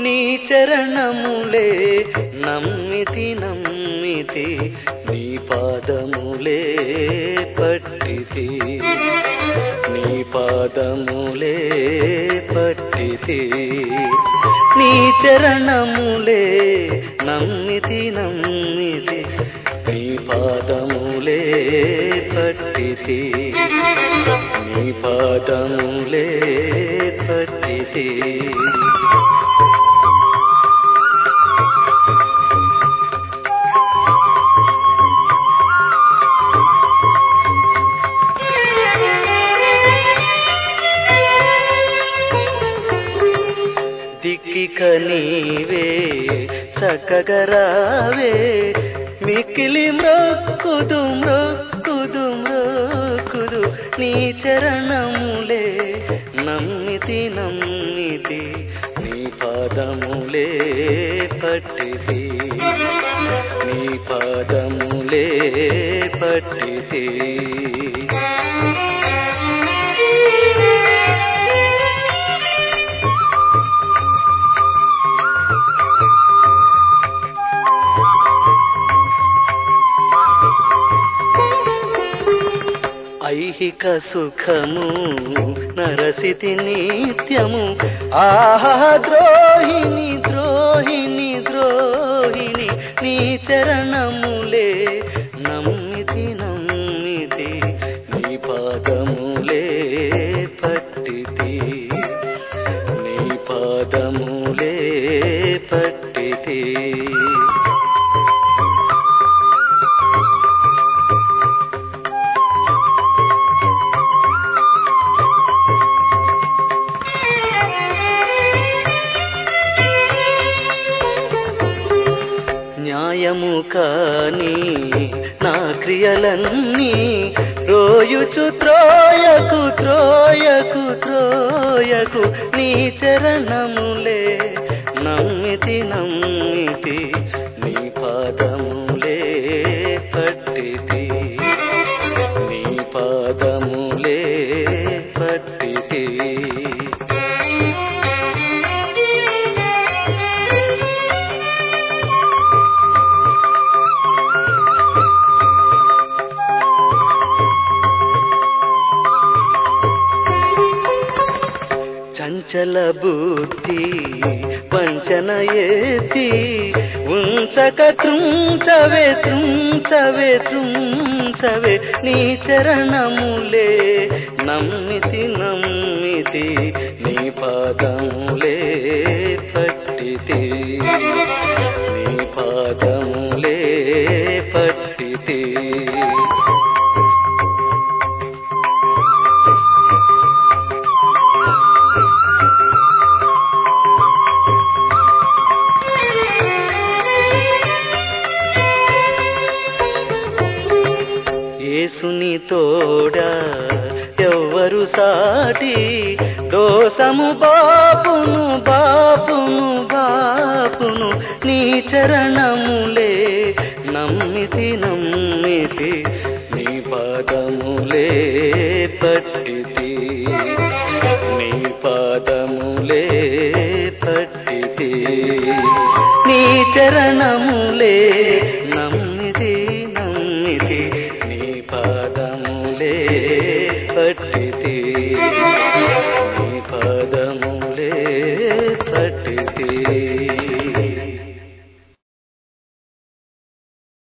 నీ చరణములే నమ్మితి నమ్మితి నీ పాదములే పట్టితి నీ పాదములే పట్టితి నీ చరణములే నమ్మితి నమ్మితి నీ పాదములే పట్టితి నీ పాదములే పట్టితి దిక్కిక నీవే చక్కగరావే మిక్కిలి మ్రొక్కుదు మ్రొక్కుదు మ్రొక్కుదు నీ చరణములే నమ్మితి నమ్మితి నీ పాదములే పట్టితి నీ పాదములే పట్టితి ఐహిక సుఖము నరసితి నిత్యము ఆహా ద్రోహిణి ద్రోహిణి ద్రోహిణి నీ చరణములే నమ్మితి నమ్మితి నీ పాదములే పట్టితి నీ పాదములే పట్టితి న్యాయము కాని నా క్రియలన్నీ రోయుచు త్రోయకు త్రోయకు త్రోయకు నీ చరణములే నమ్మితి నమ్మితి నీ పాదములే పట్టితి నీ పాదములే పట్టితి చంచల బుద్ధి వంచన ఎత్తి ఉంచక త్రుంచవే త్రుంచవే త్రుంచవే నీ చరణములే నమ్మితి నమ్మితి నీ పాదములే పట్టితి నీ పాదములే పట్టితి యేసుని తోడా ఎవ్వరు సాటి దోసము బాపును బాపును బాపును నీ చరణములే నమ్మితి నమ్మితి నీ పాదములే పట్టితి నీ పాదములే పట్టితి నీ చరణములే నమ్మితి నమ్మితి నీ పాదములే పట్టితి